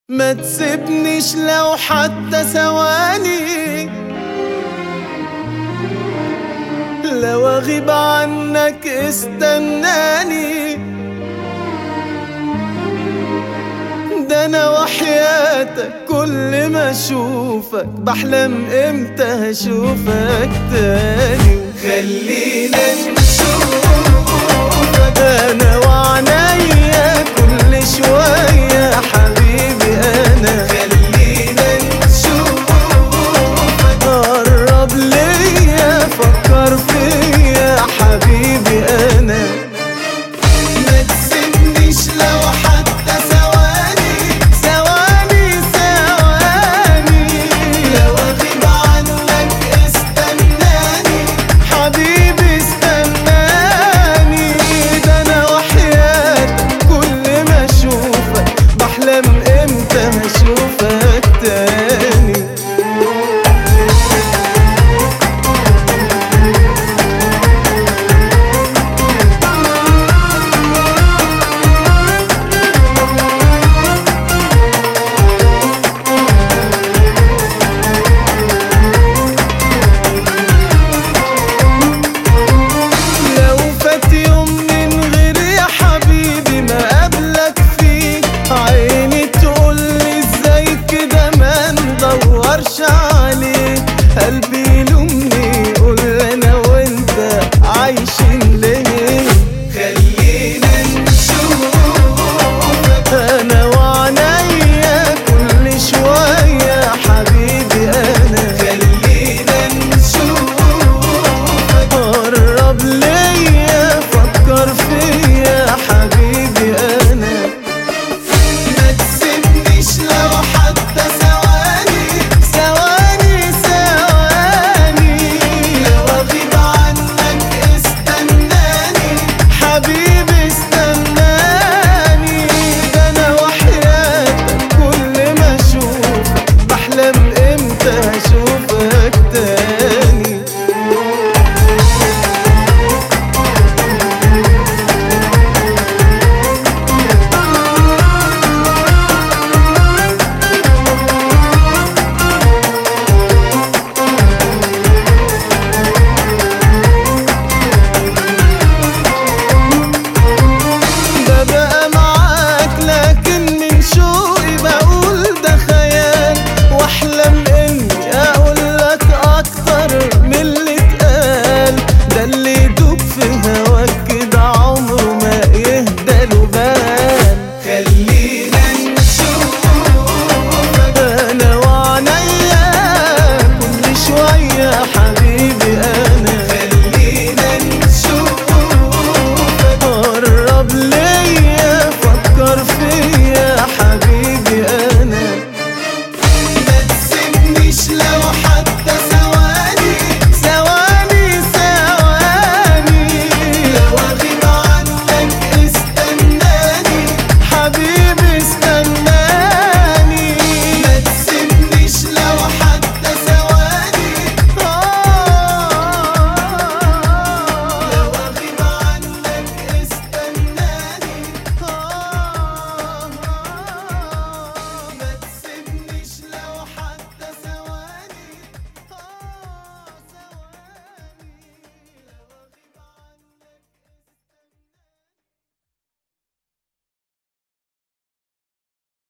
ما تسيبنيش لو حتى ثواني لو اغيب عنك استناني ده انا وحياتك كل ما اشوفك بحلم امتى هشوفك تاني خلينا نشوفك انا وعنيا كل شوية حبيبي انا خلينا نشوفك قرب ليا فكر فيا حبيبي انا ما تسيبنيش لو حتى ثواني ثواني ثواني لو اغيب عنك استناني حبيبي استناني ده انا وحياتك كل ما اشوفك بحلم امتى هشوفك